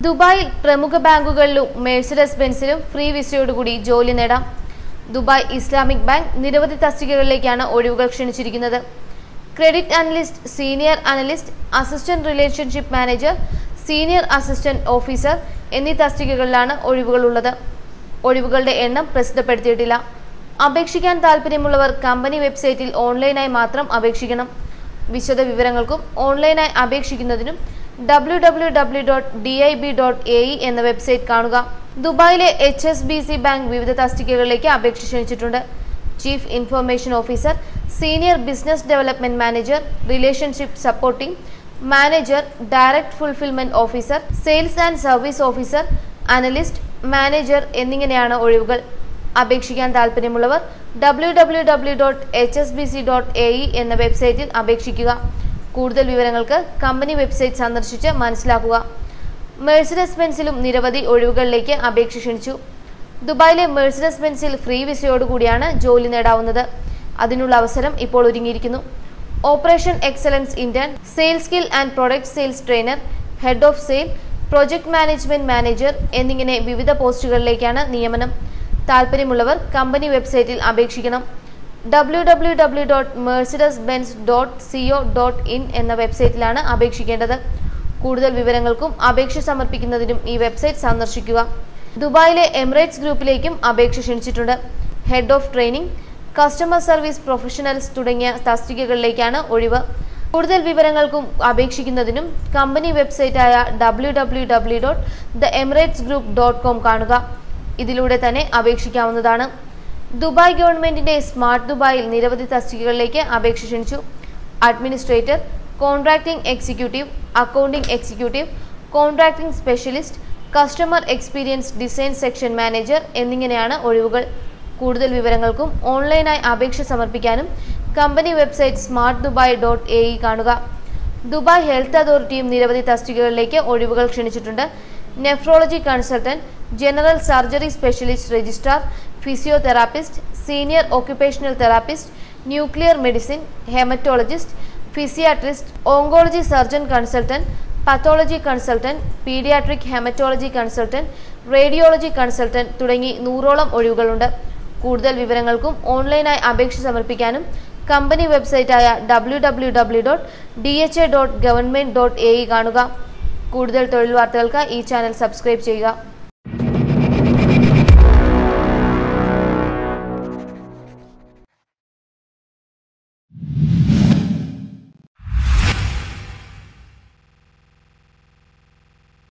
ദുബായിൽ പ്രമുഖ ബാങ്കുകളിലും Mercedes ബെൻസിലും free വിസയോടുകൂടി ജോലി നേടാം ദുബായ് ഇസ്ലാമിക് ബാങ്ക് നിരവധി തസ്തികകളിലേക്കാണ് ഒഴിവുകൾ ക്ഷണിച്ചിരിക്കുന്നത് credit analyst senior analyst assistant relationship manager senior assistant officer എന്നീ തസ്തികകളിലാണ് ഒഴിവുകളുള്ളത് ഒഴിവുകളുടെ എണ്ണം പ്രസിദ്ധപ്പെടുത്തിയിട്ടില്ല അപേക്ഷിക്കാൻ താൽപ്പര്യമുള്ളവർ കമ്പനി വെബ്സൈറ്റിൽ ഓൺലൈനായി മാത്രം അപേക്ഷിക്കണം വിശദ വിവരങ്ങൾക്കും ഓൺലൈനായി അപേക്ഷിക്കുന്നതിനും W W W dot D I B dot A E എന്ന വെബ്സൈറ്റ് കാണുക ദുബായിലെ H S B C bank വിവിധ തസ്തികകളിലേക്ക് അപേക്ഷ ക്ഷണിച്ചിട്ടുണ്ട് chief information officer senior business development manager relationship supporting manager direct fulfilment officer sales and service officer analyst manager എന്നിങ്ങനെയാണ് ഒഴിവുകൾ അപേക്ഷിക്കാൻ താൽപ്പര്യമുള്ളവർ W W W dot H S B C dot A E എന്ന വെബ്സൈറ്റിൽ അപേക്ഷിക്കുക കൂടുതൽ വിവരങ്ങൾക്ക് കമ്പനി വെബ്സൈറ്റ് സന്ദർശിച്ച് മനസ്സിലാക്കുക മേഴ്സിഡസ് ബെൻസിലും നിരവധി ഒഴിവുകളിലേക്ക് അപേക്ഷ ക്ഷണിച്ചു ദുബായിലെ മേഴ്സിഡസ് ബെൻസിൽ ഫ്രീ വിസയോടുകൂടിയാണ് ജോലി നേടാവുന്നത് അതിനുള്ള അവസരം ഇപ്പോൾ ഒരുങ്ങിയിരിക്കുന്നു operation excellence intern sales skill and product sales trainer head of sale project management manager എന്നിങ്ങനെ വിവിധ പോസ്റ്റുകളിലേക്കാണ് നിയമനം താൽപ്പര്യമുള്ളവർ കമ്പനി വെബ്സൈറ്റിൽ അപേക്ഷിക്കണം W W W dot Mercedes Benz dot C O dot in എന്ന വെബ്സൈറ്റിലാണ് അപേക്ഷിക്കേണ്ടത് കൂടുതൽ വിവരങ്ങൾക്കും അപേക്ഷ സമർപ്പിക്കുന്നതിനും ഈ വെബ്സൈറ്റ് സന്ദർശിക്കുക ദുബായിലെ എമിറേറ്റ്സ് ഗ്രൂപ്പിലേക്കും അപേക്ഷ ക്ഷണിച്ചിട്ടുണ്ട് head of training customer service professionals തുടങ്ങിയ തസ്തികകളിലേക്കാണ് ഒഴിവ് കൂടുതൽ വിവരങ്ങൾക്കും അപേക്ഷിക്കുന്നതിനും കമ്പനി വെബ്സൈറ്റായ W W W dot the Emirates group dot com കാണുക ഇതിലൂടെ തന്നെ അപേക്ഷിക്കാവുന്നതാണ് ദുബായ് ഗവൺമെന്റിന്റെ സ്മാർട്ട് ദുബായിൽ നിരവധി തസ്തികകളിലേക്ക് അപേക്ഷ ക്ഷണിച്ചു administrator contracting executive accounting executive contracting specialist customer experience design section manager എന്നിങ്ങനെയാണ് ഒഴിവുകൾ കൂടുതൽ വിവരങ്ങൾക്കും ഓൺലൈനായി അപേക്ഷ സമർപ്പിക്കാനും company website smart Dubai dot A E കാണുക ദുബായ് ഹെൽത്ത് അതോറിറ്റിയും നിരവധി തസ്തികകളിലേക്ക് ഒഴിവുകൾ ക്ഷണിച്ചിട്ടുണ്ട് nephrology consultant general surgery specialist registrar physiotherapist senior occupational therapist nuclear medicine haematologist physiatrist oncology surgeon consultant pathology consultant paediatric haematology consultant radiology consultant തുടങ്ങി നൂറോളം ഒഴിവുകളുണ്ട് കൂടുതൽ വിവരങ്ങൾക്കും ഓൺലൈനായി അപേക്ഷ സമർപ്പിക്കാനും കമ്പനി വെബ്സൈറ്റായ W W W dot D H A dot government dot A E കാണുക കൂടുതൽ തൊഴിൽ വാർത്തകൾക്ക് ഈ ചാനൽ സബ്സ്ക്രൈബ് ചെയ്യുക